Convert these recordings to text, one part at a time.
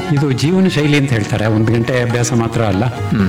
ಇದು ಜೀವನ ಶೈಲಿ ಅಂತ ಹೇಳ್ತಾರೆ ಒಂದು ಗಂಟೆ ಅಭ್ಯಾಸ ಮಾತ್ರ ಅಲ್ಲ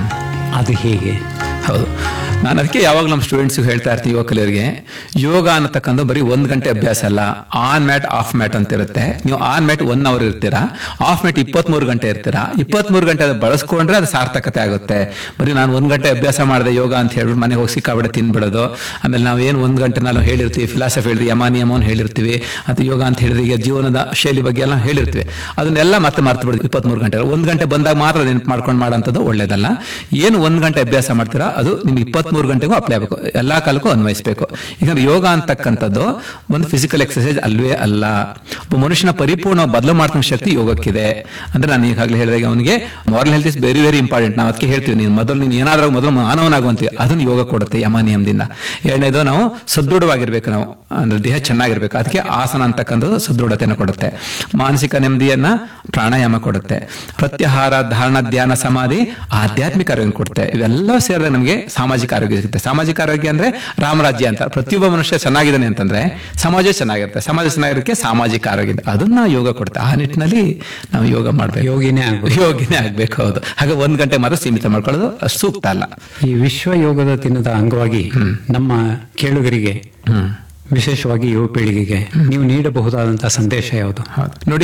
ಅದು ಹೇಗೆ ಹೌದು ನಾನು ಅದಕ್ಕೆ ಯಾವಾಗ ನಮ್ಮ ಸ್ಟೂಡೆಂಟ್ಸ್ಗೆ ಹೇಳ್ತಾ ಇರ್ತೀನಿ ಯುವ ಕಲಿಯರಿಗೆ ಯೋಗ ಅನ್ನತಕ್ಕಂಥ ಬರೀ ಒಂದು ಗಂಟೆ ಅಭ್ಯಾಸ ಅಲ್ಲ ಆನ್ ಮ್ಯಾಟ್ ಆಫ್ ಮ್ಯಾಟ್ ಅಂತ ಇರುತ್ತೆ ನೀವು ಆನ್ ಮ್ಯಾಟ್ ಒನ್ ಅವರ್ ಇರ್ತೀರಾ ಆಫ್ ಮ್ಯಾಟ್ ಇಪ್ಪತ್ಮೂರು ಗಂಟೆ ಇರ್ತೀರಾ ಇಪ್ಪತ್ಮೂರು ಗಂಟೆ ಅದು ಬಳಸ್ಕೊಂಡ್ರೆ ಅದು ಸಾರ್ಥಕತೆ ಆಗುತ್ತೆ ಬರೀ ನಾನು ಒಂದು ಗಂಟೆ ಅಭ್ಯಾಸ ಮಾಡಿದೆ ಯೋಗ ಅಂತ ಹೇಳ್ಬಿಟ್ಟು ಮನೆಗೆ ಹೋಗಿ ಸಿಕ್ಕಾಬಿಡೆ ತಿನ್ಬಿಡೋದು ಆಮೇಲೆ ನಾವು ಏನು ಒಂದು ಗಂಟೆ ನಾವು ಹೇಳಿರ್ತೀವಿ ಫಿಲಾಸಫಿ ಹೇಳಿದ್ವಿ ಯಮ ನಿಯಮವನ್ನು ಹೇಳಿರ್ತೀವಿ ಅಥವಾ ಯೋಗ ಅಂತ ಹೇಳಿದ್ರೆ ಈಗ ಜೀವನದ ಶೈಲಿ ಬಗ್ಗೆ ಎಲ್ಲ ಹೇಳಿರ್ತೀವಿ ಅದನ್ನೆಲ್ಲ ಮತ್ತೆ ಮರ್ತು ಬಿಡ್ತೀವಿ ಇಪ್ಪತ್ಮೂರು ಗಂಟೆ ಒಂದು ಗಂಟೆ ಬಂದಾಗ ಮಾತ್ರ ನೆನಪು ಮಾಡ್ಕೊಂಡು ಮಾಡೋಂಥದ್ದು ಒಳ್ಳೇದಲ್ಲ ಏನು ಒಂದು ಗಂಟೆ ಅಭ್ಯಾಸ ಮಾಡ್ತೀರಾ ಅದು ನಿಮ್ಗೆ ಇಪ್ಪತ್ಮೂರು ಗಂಟೆಗೂ ಅಪ್ಲೈ ಆಗಬೇಕು ಎಲ್ಲಾ ಕಾಲಕ್ಕೂ ಅನ್ವಯಿಸಬೇಕು ಯಾಕಂದ್ರೆ ಯೋಗ ಅಂತಕ್ಕಂಥದ್ದು ಒಂದು ಫಿಸಿಕಲ್ ಎಕ್ಸರ್ಸೈಸ್ ಅಲ್ವೇ ಅಲ್ಲ ಒಬ್ಬ ಮನುಷ್ಯನ ಪರಿಪೂರ್ಣ ಬದಲು ಮಾಡ್ತಕ್ಕಂಥ ಶಕ್ತಿ ಯೋಗಕ್ಕಿದೆ ಅಂದ್ರೆ ನಾನು ಈಗಾಗಲೇ ಹೇಳಿದಾಗ ಅವನಿಗೆ moral health is very very important ನಾವು ಅದಕ್ಕೆ ಹೇಳ್ತೀವಿ ನೀನು ಮೊದಲು ನೀನು ಏನಾದ್ರೂ ಮೊದಲು ಮಾನವನಾಗುವಂತೀವಿ ಅದನ್ನು ಯೋಗ ಕೊಡುತ್ತೆ ಯಮ ನಿಯಮದಿಂದ ಎರಡನೇದು ನಾವು ಸದೃಢವಾಗಿರ್ಬೇಕು ನಾವು ಅಂದ್ರೆ ದೇಹ ಚೆನ್ನಾಗಿರ್ಬೇಕು ಅದಕ್ಕೆ ಆಸನ ಅಂತಕ್ಕಂಥದ್ದು ಸದೃಢತೆಯನ್ನು ಕೊಡುತ್ತೆ ಮಾನಸಿಕ ನೆಮ್ಮದಿಯನ್ನ ಪ್ರಾಣಾಯಾಮ ಕೊಡುತ್ತೆ ಪ್ರತ್ಯಾಹಾರ ಧಾರಣ ಧ್ಯಾನ ಸಮಾಧಿ ಆಧ್ಯಾತ್ಮಿಕ ಆರೋಗ್ಯ ಕೊಡುತ್ತೆ ಇವೆಲ್ಲ ಸೇರಿದಾಗ ನಮಗೆ ಸಾಮಾಜಿಕ ಆರೋಗ್ಯ ಸಿಗುತ್ತೆ ಸಾಮಾಜಿಕ ಆರೋಗ್ಯ ಅಂದ್ರೆ ರಾಮರಾಜ್ಯ ಅಂತ ಪ್ರತಿಯೊಬ್ಬ ಮನುಷ್ಯ ಚೆನ್ನಾಗಿದ್ದಾನೆ ಅಂತಂದ್ರೆ ಸಮಾಜ ಚೆನ್ನಾಗಿರುತ್ತೆ ಸಮಾಜ ಚೆನ್ನಾಗಿರೋಕ್ಕೆ ಸಾಮಾಜಿಕ ಆರೋಗ್ಯ ಇದೆ. ಅದನ್ನ ಯೋಗ ಕೊಡುತ್ತೆ ಆ ನಿಟ್ಟಿನಲ್ಲಿ ನಾವು ಯೋಗ ಮಾಡ್ಬೇಕು ಯೋಗಿನೇ ಆಗ್ಬೇಕು. ಯೋಗಿನೇ ಆಗ್ಬೇಕು ಹೌದು ಹಾಗೆ ಒಂದ್ ಗಂಟೆ ಮಾತ್ರ ಸೀಮಿತ ಮಾಡ್ಕೊಳ್ಳೋದು ಅಷ್ಟು ಸೂಕ್ತ ಅಲ್ಲ ಈ ವಿಶ್ವ ಯೋಗದ ದಿನದ ಅಂಗವಾಗಿ ನಮ್ಮ ಕೇಳುಗರಿಗೆ ವಿಶೇಷವಾಗಿ ಯುವ ಪೀಳಿಗೆಗೆ ನೀವು ನೀಡಬಹುದಾದಂತಹ ಸಂದೇಶ ಯಾವುದು ಹೌದು. ನೋಡಿ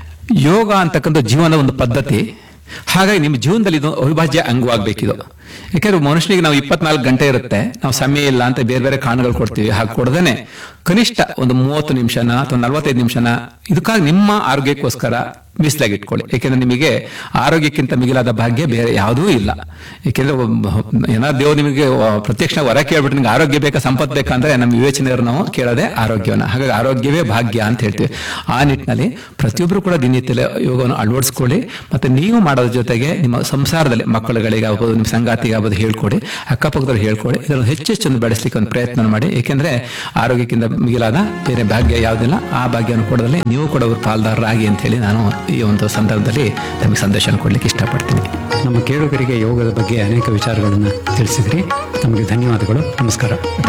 ಯೋಗ ಅಂತಕ್ಕಂಥ ಜೀವನ ಒಂದು ಪದ್ಧತಿ ಹಾಗಾಗಿ ನಿಮ್ಮ ಜೀವನದಲ್ಲಿ ಇದು ಅವಿಭಾಜ್ಯ ಅಂಗವಾಗಬೇಕಿದು ಯಾಕೆಂದ್ರೆ ಮನುಷ್ಯನಿಗೆ ನಾವು ಇಪ್ಪತ್ನಾಲ್ಕು ಗಂಟೆ ಇರುತ್ತೆ ನಾವು ಸಮಯ ಇಲ್ಲ ಅಂತ ಬೇರೆ ಬೇರೆ ಕಾರಣಗಳು ಕೊಡ್ತೀವಿ ಹಾಗೆ ಕೊಡದೇನೆ ಕನಿಷ್ಠ ಒಂದು ಮೂವತ್ತು ನಿಮಿಷನ ಅಥವಾ ನಲವತ್ತೈದು ನಿಮಿಷನ ಇದಕ್ಕಾಗಿ ನಿಮ್ಮ ಆರೋಗ್ಯಕ್ಕೋಸ್ಕರ ಮೀಸಲಾಗಿ ಇಟ್ಕೊಳ್ಳಿ ಯಾಕೆಂದ್ರೆ ನಿಮಗೆ ಆರೋಗ್ಯಕ್ಕಿಂತ ಮಿಗಿಲಾದ ಭಾಗ್ಯ ಬೇರೆ ಯಾವುದೂ ಇಲ್ಲ ಯಾಕೆಂದ್ರೆ ಏನಾದ್ರು ದೇವ್ರು ನಿಮಗೆ ಪ್ರತ್ಯಕ್ಷ ವರ ಕೇಳ್ಬಿಟ್ಟು ನಿಮ್ಗೆ ಆರೋಗ್ಯ ಬೇಕಾ ಸಂಪತ್ತು ಬೇಕಾ ಅಂದ್ರೆ ನಮ್ಮ ವಿವೇಚನೆಯವರು ನಾವು ಕೇಳೋದೇ ಆರೋಗ್ಯವನ್ನ ಹಾಗಾಗಿ ಆರೋಗ್ಯವೇ ಭಾಗ್ಯ ಅಂತ ಹೇಳ್ತೀವಿ ಆ ನಿಟ್ಟಿನಲ್ಲಿ ಪ್ರತಿಯೊಬ್ಬರು ಕೂಡ ದಿನನಿತ್ಯ ಯೋಗವನ್ನು ಅಳವಡಿಸ್ಕೊಳ್ಳಿ ಮತ್ತೆ ನೀವು ಮಾಡೋದ್ರ ಜೊತೆಗೆ ನಿಮ್ಮ ಸಂಸಾರದಲ್ಲಿ ಮಕ್ಕಳುಗಳಿಗೆ ಆಗ್ಬೋದು ನಿಮ್ಮ ಸಂಗಾತಿಗೆ ಆಗ್ಬೋದು ಹೇಳ್ಕೊಡಿ ಅಕ್ಕಪಕ್ಕದಲ್ಲಿ ಹೇಳ್ಕೊಡಿ ಇದನ್ನು ಹೆಚ್ಚೆಚ್ಚನ್ನು ಬೆಳೆಸಲಿಕ್ಕೆ ಒಂದು ಪ್ರಯತ್ನ ಮಾಡಿ ಏಕೆಂದ್ರೆ ಆರೋಗ್ಯಕ್ಕಿಂತ ಮಿಗಿಲಾದ ಬೇರೆ ಭಾಗ್ಯ ಯಾವುದಿಲ್ಲ ಆ ಭಾಗ್ಯವನ್ನು ಕೊಡೋದ್ರಲ್ಲಿ ನೀವು ಕೂಡ ಅವರು ಪಾಲ್ದಾರರಾಗಿ ಅಂತ ಹೇಳಿ ನಾನು ಈ ಒಂದು ಸಂದರ್ಭದಲ್ಲಿ ನಮಗೆ ಸಂದೇಶ ಕೊಡ್ಲಿಕ್ಕೆ ಇಷ್ಟಪಡ್ತೀನಿ ನಮ್ಮ ಕೇಳುಗರಿಗೆ ಯೋಗದ ಬಗ್ಗೆ ಅನೇಕ ವಿಚಾರಗಳನ್ನು ತಿಳಿಸಿದ್ರಿ ನಮಗೆ ಧನ್ಯವಾದಗಳು ನಮಸ್ಕಾರ